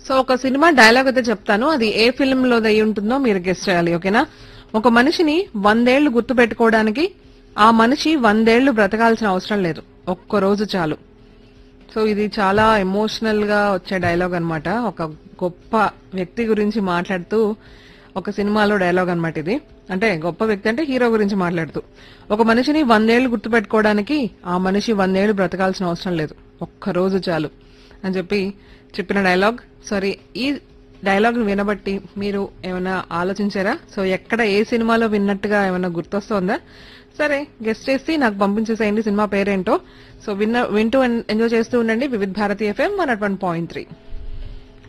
so ఒక cinema dialogue అయితే చెప్తాను అది ఏ ఫిల్మ్ లో అయి ఉంటుందో మీరు గెస్ట్ చేయాలి ఓకేనా ఒక మనిషిని వందేళ్లు గుర్తు పెట్టుకోవడానికి ఆ మనిషి వందేళ్లు బ్రతకాల్సిన అవసరం లేదు ఒక్క రోజు చాలు సో ఇది చాలా ఎమోషనల్ గా వచ్చే డైలాగ్ అన్నమాట ఒక గొప్ప వ్యక్తి గురించి మాట్లాడుతూ ఒక సినిమాలో డైలాగ్ అన్నమాట ఇది అంటే గొప్ప వ్యక్తి అంటే హీరో గురించి మాట్లాడుతూ ఒక మనిషిని వందేళ్లు గుర్తుపెట్టుకోవడానికి ఆ మనిషి వందేళ్లు బ్రతకాల్సిన అవసరం లేదు ఒక్క రోజు చాలు అని చెప్పి చెప్పిన డైలాగ్ సారీ ఈ డైలాగ్ వినబట్టి మీరు ఏమైనా ఆలోచించారా సో ఎక్కడ ఏ సినిమాలో విన్నట్టుగా ఏమైనా గుర్తొస్తోందా సరే గెస్ట్ చేసి నాకు పంపించేసేయండి సినిమా పేరేంటో సో విన్న వింటూ ఎంజాయ్ చేస్తూ ఉండండి Vividh Bharati FM one at one point three